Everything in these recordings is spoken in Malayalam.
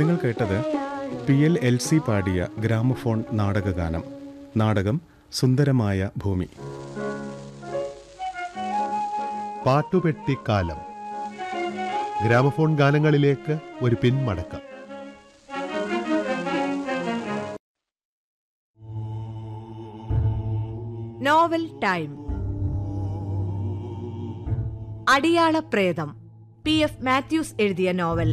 നിങ്ങൾ കേട്ടത് പി എൽ എൽ സി പാടിയ ഗ്രാമഫോൺ നാടകഗാനം നാടകം സുന്ദരമായ ഭൂമി പാട്ടുപെട്ടിക്കാലം ഗ്രാമഫോൺ ഗാനങ്ങളിലേക്ക് ഒരു പിന്മടക്കം നോവൽ ടൈം അടിയാള പ്രേതം പി എഫ് മാത്യൂസ് എഴുതിയ നോവൽ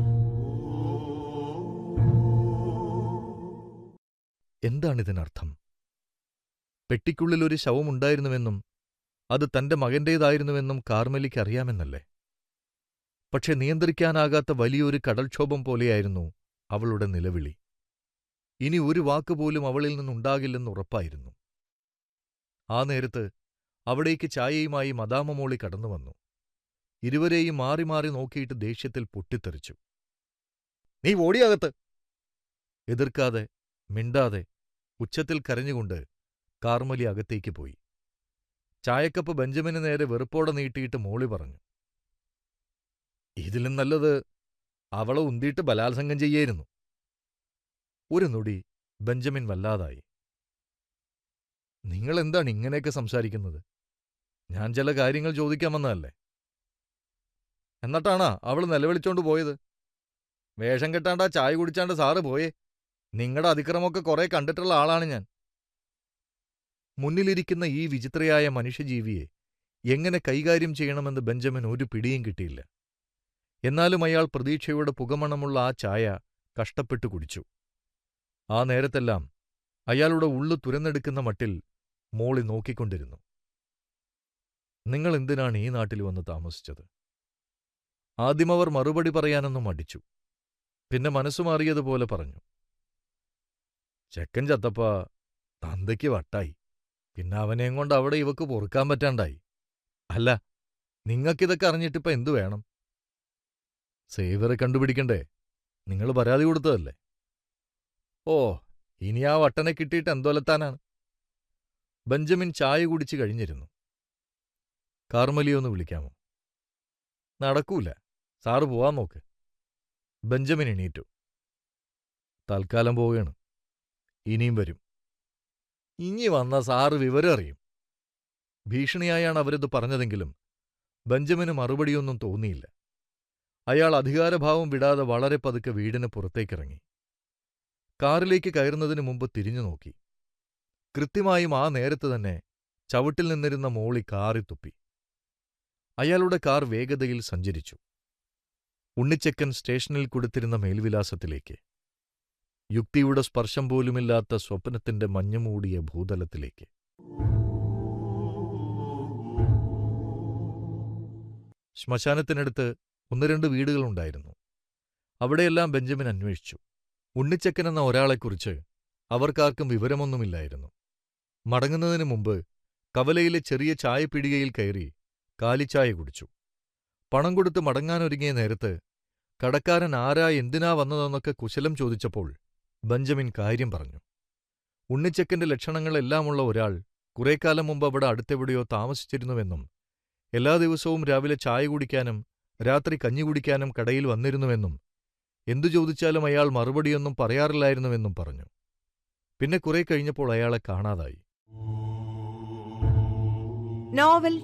എന്താണിതിനർത്ഥം പെട്ടിക്കുള്ളിൽ ഒരു ശവമുണ്ടായിരുന്നുവെന്നും അത് തന്റെ മകന്റേതായിരുന്നുവെന്നും കാർമലിക്ക് അറിയാമെന്നല്ലേ പക്ഷെ നിയന്ത്രിക്കാനാകാത്ത വലിയൊരു കടൽക്ഷോഭം പോലെയായിരുന്നു അവളുടെ നിലവിളി ഇനി ഒരു വാക്കുപോലും അവളിൽ നിന്നുണ്ടാകില്ലെന്ന് ഉറപ്പായിരുന്നു ആ നേരത്ത് അവിടേക്ക് ചായയുമായി മദാമമോളി കടന്നുവന്നു ഇരുവരെയും മാറി മാറി നോക്കിയിട്ട് ദേഷ്യത്തിൽ പൊട്ടിത്തെറിച്ചു നീ ഓടിയകത്ത് എതിർക്കാതെ മിണ്ടാതെ ഉച്ചത്തിൽ കരഞ്ഞുകൊണ്ട് കാർമലി അകത്തേക്ക് പോയി ചായക്കപ്പ് ബെഞ്ചമിന് നേരെ വെറുപ്പോടെ നീട്ടിയിട്ട് മോളി പറഞ്ഞു ഇതിലും നല്ലത് അവളെ ഉന്തിയിട്ട് ബലാത്സംഗം ചെയ്യായിരുന്നു ഒരു നൊടി ബെഞ്ചമിൻ വല്ലാതായി നിങ്ങളെന്താണ് ഇങ്ങനെയൊക്കെ സംസാരിക്കുന്നത് ഞാൻ ചില കാര്യങ്ങൾ ചോദിക്കാൻ വന്നതല്ലേ എന്നിട്ടാണാ അവൾ നിലവിളിച്ചോണ്ട് പോയത് വേഷം കെട്ടാണ്ടാ ചായ കുടിച്ചാണ്ട് സാറ് പോയേ നിങ്ങളുടെ അതിക്രമമൊക്കെ കുറെ കണ്ടിട്ടുള്ള ആളാണ് ഞാൻ മുന്നിലിരിക്കുന്ന ഈ വിചിത്രയായ മനുഷ്യജീവിയെ എങ്ങനെ കൈകാര്യം ചെയ്യണമെന്ന് ബെഞ്ചമിൻ ഒരു പിടിയും കിട്ടിയില്ല എന്നാലും അയാൾ പ്രതീക്ഷയുടെ പുകമണമുള്ള ആ ചായ കഷ്ടപ്പെട്ടു കുടിച്ചു ആ നേരത്തെല്ലാം അയാളുടെ ഉള്ളു തുരന്നെടുക്കുന്ന മട്ടിൽ മോളി നോക്കിക്കൊണ്ടിരുന്നു നിങ്ങൾ എന്തിനാണ് ഈ നാട്ടിൽ വന്ന് താമസിച്ചത് ആദ്യമവർ മറുപടി പറയാനൊന്നും മടിച്ചു പിന്നെ മനസ്സുമാറിയതുപോലെ പറഞ്ഞു ചെക്കൻ ചത്തപ്പ തന്തയ്ക്ക് വട്ടായി പിന്നെ അവനെയും കൊണ്ട് അവിടെ ഇവക്ക് പൊറുക്കാൻ പറ്റാണ്ടായി അല്ല നിങ്ങൾക്കിതൊക്കെ അറിഞ്ഞിട്ടിപ്പ എന്തു വേണം സേവറെ കണ്ടുപിടിക്കണ്ടേ നിങ്ങൾ പരാതി കൊടുത്തതല്ലേ ഓ ഇനി ആ വട്ടനെ കിട്ടിയിട്ട് എന്തോലത്താനാണ് ബെഞ്ചമിൻ ചായ കുടിച്ചു കഴിഞ്ഞിരുന്നു കാർമലിയൊന്ന് വിളിക്കാമോ നടക്കൂല സാറ് പോവാൻ നോക്ക് ബെഞ്ചമിൻ എണീറ്റു തൽക്കാലം പോവുകയാണ് ഇനിയും വരും ഇനി വന്ന സാറ് വിവരം അറിയും ഭീഷണിയായാണ് അവരിത് പറഞ്ഞതെങ്കിലും ബെഞ്ചമിന് മറുപടിയൊന്നും തോന്നിയില്ല അയാൾ അധികാരഭാവം വിടാതെ വളരെ പതുക്കെ വീടിന് പുറത്തേക്കിറങ്ങി കാറിലേക്ക് കയറുന്നതിന് മുമ്പ് തിരിഞ്ഞു നോക്കി കൃത്യമായും ആ നേരത്ത് തന്നെ ചവിട്ടിൽ നിന്നിരുന്ന മോളി കാറി തുപ്പി അയാളുടെ കാർ വേഗതയിൽ സഞ്ചരിച്ചു ഉണ്ണിച്ചക്കൻ സ്റ്റേഷനിൽ കൊടുത്തിരുന്ന മേൽവിലാസത്തിലേക്ക് യുക്തിയുടെ സ്പർശം പോലുമില്ലാത്ത സ്വപ്നത്തിന്റെ മഞ്ഞുമൂടിയ ഭൂതലത്തിലേക്ക് ശ്മശാനത്തിനടുത്ത് ഒന്ന് രണ്ട് വീടുകളുണ്ടായിരുന്നു അവിടെയെല്ലാം ബെഞ്ചമിൻ അന്വേഷിച്ചു ഉണ്ണിച്ചക്കൻ എന്ന ഒരാളെക്കുറിച്ച് അവർക്കാർക്കും വിവരമൊന്നുമില്ലായിരുന്നു മടങ്ങുന്നതിന് മുമ്പ് കവലയിലെ ചെറിയ ചായപ്പിടികയിൽ കയറി കാലിച്ചായ കുടിച്ചു പണം കൊടുത്ത് മടങ്ങാനൊരുങ്ങിയ നേരത്ത് കടക്കാരൻ ആരാ എന്തിനാ വന്നതെന്നൊക്കെ കുശലം ചോദിച്ചപ്പോൾ ബെഞ്ചമിൻ കാര്യം പറഞ്ഞു ഉണ്ണിച്ചക്കന്റെ ലക്ഷണങ്ങളെല്ലാമുള്ള ഒരാൾ കുറേക്കാലം മുമ്പ് അവിടെ അടുത്തെവിടെയോ താമസിച്ചിരുന്നുവെന്നും എല്ലാ ദിവസവും രാവിലെ ചായ കുടിക്കാനും രാത്രി കഞ്ഞി കുടിക്കാനും കടയിൽ വന്നിരുന്നുവെന്നും എന്തു ചോദിച്ചാലും അയാൾ മറുപടിയൊന്നും പറയാറില്ലായിരുന്നുവെന്നും പറഞ്ഞു പിന്നെ കുറെ കഴിഞ്ഞപ്പോൾ അയാളെ കാണാതായി നോവൽ